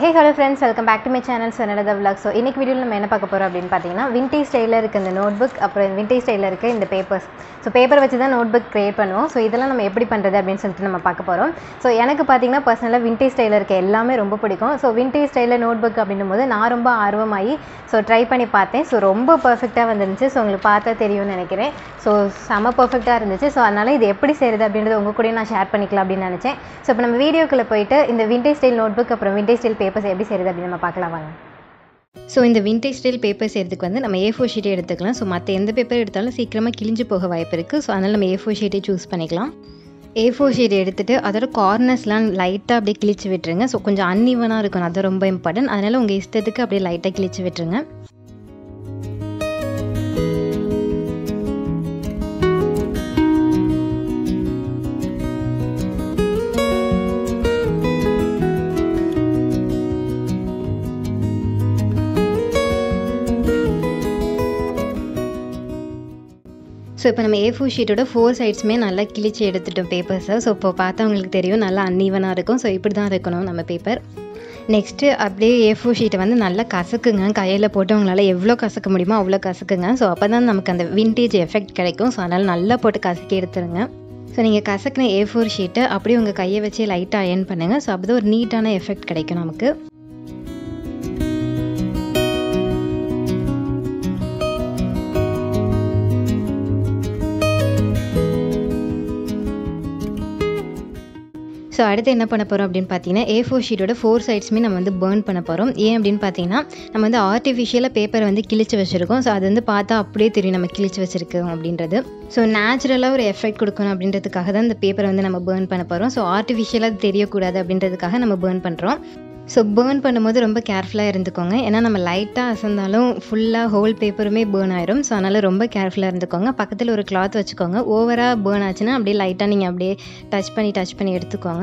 hey hello friends welcome back to my channel சொன்னத vlog so இன்னைக்கு வீடியோவில் நம்ம என்ன பார்க்க போகிறோம் அப்படின்னு பார்த்தீங்கன்னா விண்டேஜ் ஸ்டைலில் இருக்க இந்த நோட் புக் அப்புறம் விண்டேஜ் ஸ்டைலில் இருக்க இந்த பேப்பர்ஸ் ஸோ பேப்பர் வச்சு தான் நோட் புக் க்ரியேட் பண்ணுவோம் ஸோ இதெல்லாம் நம்ம எப்படி பண்ணுறது அப்படின்னு சொல்லிட்டு நம்ம பார்க்க போகிறோம் ஸோ எனக்கு பார்த்தீங்கன்னா பர்சனலாக விண்டேஜ் ஸ்டைலில் இருக்க எல்லாமே ரொம்ப பிடிக்கும் ஸோ விண்டேஜ் ஸ்டைலில் நோட் புக் அப்படின்னும் போது நான் ரொம்ப ஆர்வமாகி ஸோ ட்ரை பண்ணி பார்த்தேன் ஸோ ரொம்ப பர்ஃபெக்டாக வந்துருந்துச்சு ஸோ உங்களுக்கு பார்த்தா தெரியும்னு நினைக்கிறேன் ஸோ செம பர்ஃபெக்டாக இருந்துச்சு ஸோ அதனால் இது எப்படி செய்கிறது அப்படின்றது உங்கள் கூட நான் ஷேர் பண்ணிக்கலாம் அப்படின்னு நினச்சேன் ஸோ இப்போ நம்ம வீடியோக்குள்ளே போயிட்டு இந்த விண்டேஜ் ஸ்டைல் நோட் புக் அப்புறம் விண்டேஜ் ஸ்டைல் பேப்பர்ஸ் எப்படி செய்கிறது அப்படின்னு நம்ம பார்க்கலாம் வாங்க ஸோ இந்த விண்டேஜ் ஸ்டைல் பேப்பர் செய்கிறதுக்கு வந்து நம்ம ஏ ஃபோர் ஷீட்டே எடுத்துக்கலாம் ஸோ மற்ற எந்த பேப்பர் எடுத்தாலும் சீக்கிரமாக கிழிஞ்சு போக வாய்ப்பு இருக்குது ஸோ அதனால் நம்ம ஏ ஃபோர் ஷீட்டே சூஸ் பண்ணிக்கலாம் ஏ ஃபோர் ஷீட் எடுத்துகிட்டு அதோட கார்னர்ஸ்லாம் லைட்டாக அப்படியே கிழிச்சு விட்டுருங்க ஸோ கொஞ்சம் அன்இவனாக இருக்கணும் அது ரொம்ப இம்பார்ட்டன்ட் அதனால் உங்கள் இஷ்டத்துக்கு அப்படியே லைட்டாக கிழிச்சு விட்டுருங்க ஸோ இப்போ நம்ம ஏ ஃபோர் ஷீட்டோட ஃபோர் சைட்ஸுமே நல்லா கிழிச்சு எடுத்துட்டோம் பேப்பர்ஸை ஸோ இப்போ பார்த்தா உங்களுக்கு தெரியும் நல்லா அன்ஈவனாக இருக்கும் ஸோ இப்படி தான் இருக்கணும் நம்ம பேப்பர் நெக்ஸ்ட்டு அப்படியே ஏ ஃபோர் ஷீட்டை வந்து நல்லா கசக்குங்க கையில் போட்டு உங்களால் எவ்வளோ கசக்க முடியுமோ அவ்வளோ கசக்குங்க ஸோ அப்போ தான் நமக்கு அந்த விண்டேஜ் எஃபெக்ட் கிடைக்கும் ஸோ அதனால் நல்லா போட்டு கசக்கி எடுத்துருங்க ஸோ நீங்கள் கசக்கின ஏ ஃபோர் ஷீட்டை அப்படியே உங்கள் கையை வச்சு லைட்டாக அயன் பண்ணுங்கள் ஸோ அப்போ தான் ஒரு நீட்டான எஃபெக்ட் கிடைக்கும் நமக்கு ஸோ அடுத்து என்ன பண்ண போகிறோம் அப்படின்னு பார்த்தீங்கன்னா ஏ ஃபோர் ஷீட்டோட ஃபோர் சைட்ஸுமே நம்ம வந்து பேர்ன் பண்ண போகிறோம் ஏன் அப்படின்னு பார்த்தீங்கன்னா நம்ம வந்து ஆர்டிஃபிஷியலாக பேப்பரை வந்து கிழிச்சு வச்சுருக்கோம் ஸோ அது வந்து பார்த்தா அப்படியே தெரியும் நம்ம கிழிச்சு வச்சுருக்கோம் அப்படின்றது ஸோ நேச்சுரலாக ஒரு எஃபெக்ட் கொடுக்கணும் அப்படின்றதுக்காக தான் இந்த பேப்பரை வந்து நம்ம பேர்ன் பண்ண போகிறோம் ஸோ ஆர்டிஃபிஷியலாக தெரியக்கூடாது அப்படின்றதுக்காக நம்ம பேர்ன் பண்ணுறோம் ஸோ பேர்ன் பண்ணும்போது ரொம்ப கேர்ஃபுல்லாக இருந்துக்கோங்க ஏன்னா நம்ம லைட்டாக அசந்தாலும் ஃபுல்லாக ஹோல் பேப்பருமே பேர்ன் ஆயிரும் ஸோ அதனால் ரொம்ப கேர்ஃபுல்லாக இருந்துக்கோங்க பக்கத்தில் ஒரு கிளாத் வச்சுக்கோங்க ஓவராக பேர்ன் ஆச்சுன்னா அப்படியே லைட்டாக நீங்கள் அப்படியே டச் பண்ணி டச் பண்ணி எடுத்துக்கோங்க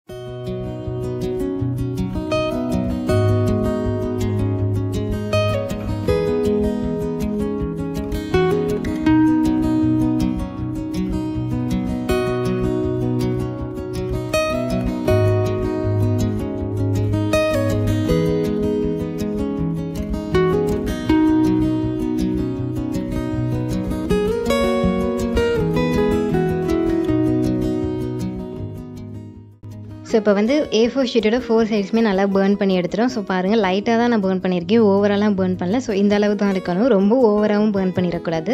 ஸோ இப்போ வந்து ஏ ஃபோர் ஷீட்டோட ஃபோர் சைட்ஸுமே நல்லா பேர்ன் பண்ணி எடுத்துகிறோம் ஸோ பாருங்கள் லைட்டாக தான் நான் பேர்ன் பண்ணியிருக்கேன் ஓவராலாக பேர்ன் பண்ணல ஸோ இந்த அளவு தான் இருக்கணும் ரொம்ப ஓவராகவும் பேர்ன் பண்ணிடக்கூடாது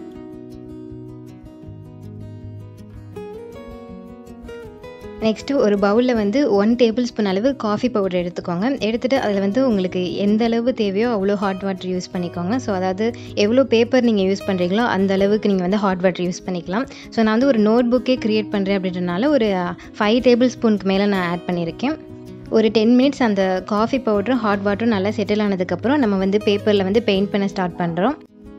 நெக்ஸ்ட்டு ஒரு பவுலில் வந்து ஒன் டேபிள் ஸ்பூன் அளவு காஃபி பவுடர் எடுத்துக்கோங்க எடுத்துகிட்டு அதில் வந்து உங்களுக்கு எந்த அளவு தேவையோ அவ்வளோ ஹாட் வாட்டர் யூஸ் பண்ணிக்கோங்க ஸோ அதாவது எவ்வளோ பேப்பர் நீங்கள் யூஸ் பண்ணுறீங்களோ அந்த அளவுக்கு நீங்கள் வந்து ஹாட் வாட்டர் யூஸ் பண்ணிக்கலாம் ஸோ நான் வந்து ஒரு நோட் புக்கே க்ரியேட் பண்ணுறேன் அப்படின்றனால ஒரு ஃபைவ் டேபிள் ஸ்பூனுக்கு மேலே நான் ஆட் பண்ணியிருக்கேன் ஒரு டென் மினிட்ஸ் அந்த காஃபி பவுடரும் ஹாட் வாட்டரும் நல்லா செட்டில் ஆனதுக்கப்புறம் நம்ம வந்து பேப்பரில் வந்து பெயிண்ட் பண்ண ஸ்டார்ட் பண்ணுறோம்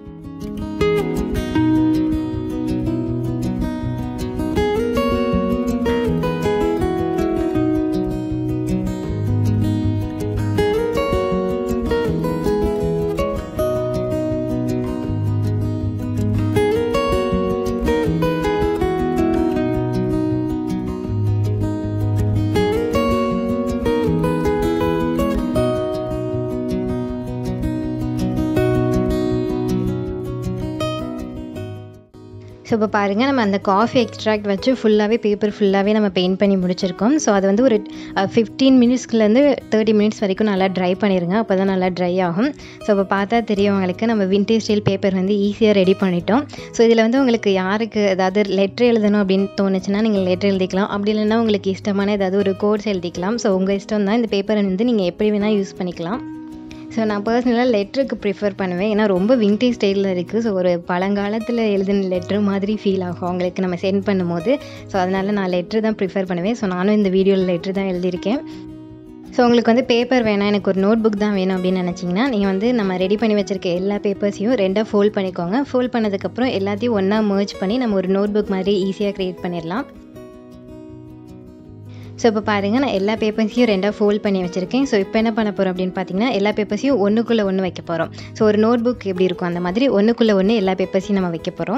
ஸோ இப்போ பாருங்கள் நம்ம அந்த காஃபி எக்ஸ்ட்ராக்ட் வச்சு ஃபுல்லாகவே பேப்பர் ஃபுல்லாகவே நம்ம பெயிண்ட் பண்ணி முடிச்சிருக்கோம் ஸோ அது வந்து ஒரு ஃபிஃப்டீன் மினிட்ஸ்லேருந்து தேர்ட்டி மினிட்ஸ் வரைக்கும் நல்லா ட்ரை பண்ணிடுங்க அப்போ தான் நல்லா ட்ரை ஆகும் ஸோ இப்போ பார்த்தா தெரியும் உங்களுக்கு நம்ம விண்டேஜ் ஸ்டைல் பேப்பர் வந்து ஈஸியாக ரெடி பண்ணிட்டோம் ஸோ இதில் வந்து உங்களுக்கு யாருக்கு ஏதாவது லெட்ரு எழுதணும் அப்படின்னு தோணுச்சுன்னா நீங்கள் லெட்ரு எழுதிக்கலாம் அப்படி இல்லைன்னா உங்களுக்கு இஷ்டமான ஏதாவது ஒரு கோட்ஸ் எழுதிக்கலாம் ஸோ உங்கள் இஷ்டம் தான் இந்த பேப்பரை வந்து நீங்கள் எப்படி வேணால் யூஸ் பண்ணிக்கலாம் ஸோ நான் பர்சனலாக லெட்டருக்கு ப்ரிஃபர் பண்ணுவேன் ஏன்னா ரொம்ப விண்டேஜ் ஸ்டைலில் இருக்குது ஸோ ஒரு பழங்காலத்தில் எழுதின லெட்ரு மாதிரி ஃபீல் ஆகும் அவங்களுக்கு நம்ம சென்ட் பண்ணும்போது ஸோ அதனால் நான் லெட்ரு தான் ப்ரிஃபர் பண்ணுவேன் ஸோ நானும் இந்த வீடியோவில் லெட்ரு தான் எழுதியிருக்கேன் ஸோ உங்களுக்கு வந்து பேப்பர் வேணாம் எனக்கு ஒரு நோட் புக் தான் வேணும் அப்படின்னு நினச்சிங்கன்னா நீங்கள் வந்து நம்ம ரெடி பண்ணி வச்சுருக்க எல்லா பேப்பர்ஸையும் ரெண்டாக ஃபோல்ட் பண்ணிக்கோங்க ஃபோல்ட் பண்ணதுக்கப்புறம் எல்லாத்தையும் ஒன்றா மர்ஜ் பண்ணி நம்ம ஒரு நோட் புக் மாதிரி ஈஸியாக க்ரியேட் பண்ணிடலாம் ஸோ இப்போ பாருங்கள் நான் எல்லா பேப்பர்ஸையும் ரெண்டாக ஃபோல்ட் பண்ணி வச்சுருக்கேன் ஸோ இப்போ என்ன பண்ண போகிறோம் அப்படின்னு பார்த்தீங்கன்னா எல்லா பேப்பர்ஸையும் ஒன்றுக்குள்ளே ஒன்று வைக்க போகிறோம் ஸோ ஒரு நோட் புக் எப்படி இருக்கும் அந்த மாதிரி ஒன்றுக்குள்ளே ஒன்று எல்லா பேப்பர்ஸையும் நம்ம வைக்க போகிறோம்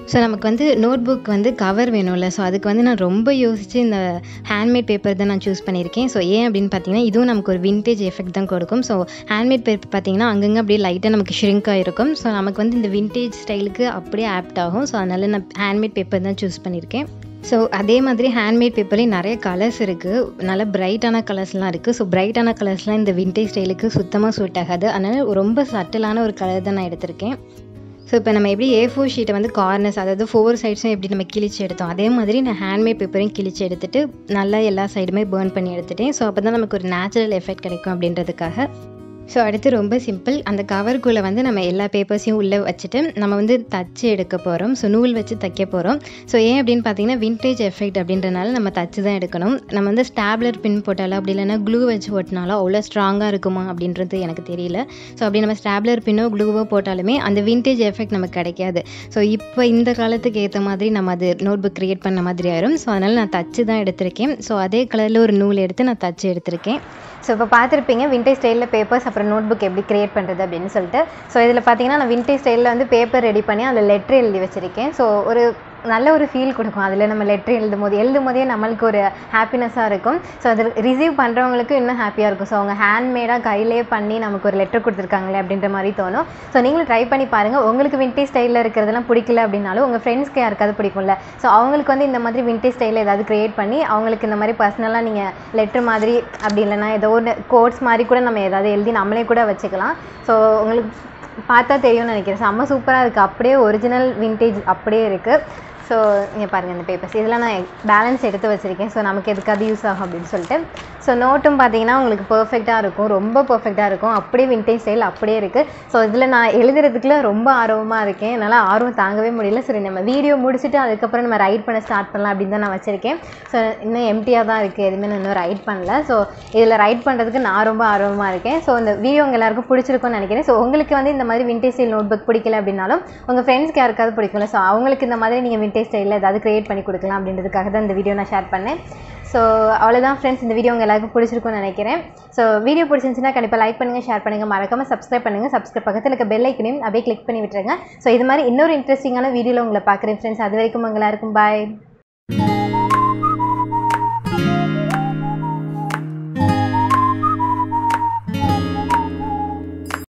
ஸோ நமக்கு வந்து நோட் புக் வந்து கவர் வேணும்ல ஸோ அதுக்கு வந்து நான் ரொம்ப யோசித்து இந்த ஹேண்ட்மேட் பேப்பர் தான் நான் சூஸ் பண்ணியிருக்கேன் ஸோ ஏன் அப்படின்னு பார்த்தீங்கன்னா இதுவும் நமக்கு ஒரு விண்டேஜ் எஃபெக்ட் தான் கொடுக்கும் ஸோ ஹேண்ட்மேட் பேப்பர் பார்த்தீங்கன்னா அங்கங்கே அப்படியே லைட்டாக நமக்கு ஷ்ரிங்காக இருக்கும் ஸோ நமக்கு வந்து இந்த விண்டேஜ் ஸ்டைலுக்கு அப்படியே ஆப்ட் ஆகும் ஸோ அதனால் நான் ஹேண்ட்மேட் பேப்பர் தான் சூஸ் பண்ணியிருக்கேன் ஸோ அதே மாதிரி ஹேண்ட்மேட் பேப்பர்லேயும் நிறைய கலர்ஸ் இருக்குது நல்ல பிரைட்டான கலர்ஸ்லாம் இருக்குது ஸோ பிரைட்டான கலர்ஸ்லாம் இந்த விண்டேஜ் ஸ்டைலுக்கு சுத்தமாக சூட் ஆகாது அதனால் ரொம்ப சட்டிலான ஒரு கலர் தான் நான் எடுத்திருக்கேன் ஸோ இப்போ நம்ம எப்படி ஏ ஃபோர் ஷீட்டை வந்து கார்னர்ஸ் அதாவது ஃபோர் சைட்ஸும் எப்படி நம்ம கிழிச்சு எடுத்தோம் அதே மாதிரி நான் ஹேண்ட்மேட் பேப்பரையும் கிழிச்சு எடுத்துட்டு நல்லா எல்லா சைடுமே பேர்ன் பண்ணி எடுத்துட்டேன் ஸோ அப்போ தான் நமக்கு ஒரு நேச்சுரல் எஃபெக்ட் கிடைக்கும் அப்படின்றதுக்காக ஸோ அடுத்து ரொம்ப சிம்பிள் அந்த கவருக்குள்ளே வந்து நம்ம எல்லா பேப்பர்ஸையும் உள்ளே வச்சுட்டு நம்ம வந்து தச்சு எடுக்க போகிறோம் ஸோ நூல் வச்சு தைக்க போகிறோம் ஸோ ஏன் அப்படின்னு பார்த்தீங்கன்னா விண்டேஜ் எஃபெக்ட் அப்படின்றனால நம்ம தச்சு தான் எடுக்கணும் நம்ம வந்து ஸ்டாப்லர் பின் போட்டாலோ அப்படி இல்லைன்னா க்ளூ வச்சு ஓட்டினாலோ அவ்வளோ ஸ்ட்ராங்காக இருக்குமா அப்படின்றது எனக்கு தெரியல ஸோ அப்படி நம்ம ஸ்டாப்லர் பின்னோ க்ளூவோ போட்டாலுமே அந்த விண்டேஜ் எஃபெக்ட் நமக்கு கிடைக்காது ஸோ இப்போ இந்த காலத்துக்கு ஏற்ற மாதிரி நம்ம அது நோட் புக் க்ரியேட் பண்ண மாதிரி ஆயிரும் ஸோ அதனால் நான் தச்சு தான் எடுத்திருக்கேன் ஸோ அதே கலரில் ஒரு நூல் எடுத்து நான் தச்சு எடுத்திருக்கேன் ஸோ இப்போ பார்த்துருப்பீங்க விண்டேஜ் ஸ்டைலில் பேப்பர்ஸ் அப்புறம் நோட் புக் எப்படி கிரியேட் பண்ணுறது அப்படின்னு சொல்லிட்டு ஸோ இதில் பார்த்தீங்கன்னா நான் விண்டேஜ் ஸ்டைலில் வந்து பேப்பர் ரெடி பண்ணி அதில் லெட்ரு எழுதி வச்சுருக்கேன் ஸோ ஒரு நல்ல ஒரு ஃபீல் கொடுக்கும் அதில் நம்ம லெட்ரு எழுதும் போது எழுதும் போதே நம்மளுக்கு ஒரு ஹாப்பினஸ்ஸாக இருக்கும் ஸோ அது ரிசீவ் பண்ணுறவங்களுக்கு இன்னும் ஹாப்பியாக இருக்கும் ஸோ அவங்க ஹேண்ட்மேடாக கையிலே பண்ணி நமக்கு ஒரு லெட்டர் கொடுத்துருக்காங்களே அப்படின்ற மாதிரி தோணும் ஸோ நீங்களும் ட்ரை பண்ணி பாருங்கள் உங்களுக்கு விண்டேஜ் ஸ்டைலில் இருக்கிறதெல்லாம் பிடிக்கல அப்படின்னாலும் உங்கள் ஃப்ரெண்ட்ஸ்க்கு யாருக்காவது பிடிக்கும்ல ஸோ அவங்களுக்கு வந்து இந்த மாதிரி விண்டேஜ் ஸ்டைலில் ஏதாவது க்ரியேட் பண்ணி அவங்களுக்கு இந்த மாதிரி பர்சனலாக நீங்கள் லெட்ரு மாதிரி அப்படி இல்லைன்னா ஏதோ ஒரு கோட்ஸ் மாதிரி கூட நம்ம ஏதாவது எழுதி நம்மளே கூட வச்சுக்கலாம் ஸோ உங்களுக்கு பார்த்தா தெரியும்னு நினைக்கிறேன் செம்ம சூப்பராக இருக்குது அப்படியே ஒரிஜினல் விண்டேஜ் அப்படியே இருக்குது ஸோ இங்கே பாருங்கள் இந்த பேப்பர்ஸ் இதெல்லாம் நான் பேலன்ஸ் எடுத்து வச்சுருக்கேன் ஸோ நமக்கு எதுக்காவது யூஸ் ஆகும் அப்படின்னு சொல்லிட்டு ஸோ நோட்டும் பார்த்தீங்கன்னா உங்களுக்கு பர்ஃபெக்டாக இருக்கும் ரொம்ப பர்ஃபெக்டாக இருக்கும் அப்படியே விண்டேஜ் ஸ்டைல் அப்படியே இருக்குது ஸோ இதில் நான் எழுதுறதுக்குள்ள ரொம்ப ஆர்வமாக இருக்கேன் என்னால் ஆர்வம் தாங்கவே முடியல சரி நம்ம வீடியோ முடிச்சுட்டு அதுக்கப்புறம் நம்ம ரைட் பண்ண ஸ்டார்ட் பண்ணலாம் அப்படின்னு தான் நான் வச்சுருக்கேன் ஸோ இன்னும் எம்டியாக தான் இருக்குது எதுவுமே நான் இன்னும் ரைட் பண்ணல ஸோ இதில் ரைட் பண்ணுறதுக்கு நான் ரொம்ப ஆர்வமாக இருக்கேன் ஸோ இந்த வீடியோ உங்கள் எல்லாருக்கும் பிடிச்சிருக்கும்னு நினைக்கிறேன் ஸோ உங்களுக்கு வந்து இந்த மாதிரி விண்டேஜ் ஸ்டைல் நோட் புக் பிடிக்கல அப்படின்னாலும் உங்கள் ஃப்ரெண்ட்ஸ்க்கு யாருக்காவது பிடிக்கும்ல ஸோ அவங்களுக்கு இந்த மாதிரி நீங்கள் விண்டேஜ் ஸ்டைலில் ஏதாவது க்ரியேட் பண்ணி கொடுக்கலாம் அப்படின்றதுக்காக தான் இந்த வீடியோ நான் ஷேர் பண்ணேன் ஸோ அவ்வளோதான் ஃப்ரெண்ட்ஸ் இந்த வீடியோ உங்கள் எல்லாருக்கும் பிடிச்சிருக்கும்னு நினைக்கிறேன் ஸோ வீடியோ பிடிச்சிருந்துச்சுன்னா கண்டிப்பாக லைக் பண்ணுங்கள் ஷேர் பண்ணுங்கள் மறக்காமல் சப்ஸ்கிரைப் பண்ணுங்கள் சப்ஸ்கிரைப் பக்கத்தில் இருக்க பெல் ஐக்கனையும் அப்படியே கிளிக் பண்ணி விட்டுருங்க ஸோ இது மாதிரி இன்னொரு இன்ட்ரெஸ்டிங்கான வீடியோவில் உங்களை பார்க்குறேன் ஃப்ரெண்ட்ஸ் அது வரைக்கும் உங்கள் எல்லாருக்கும் பாய்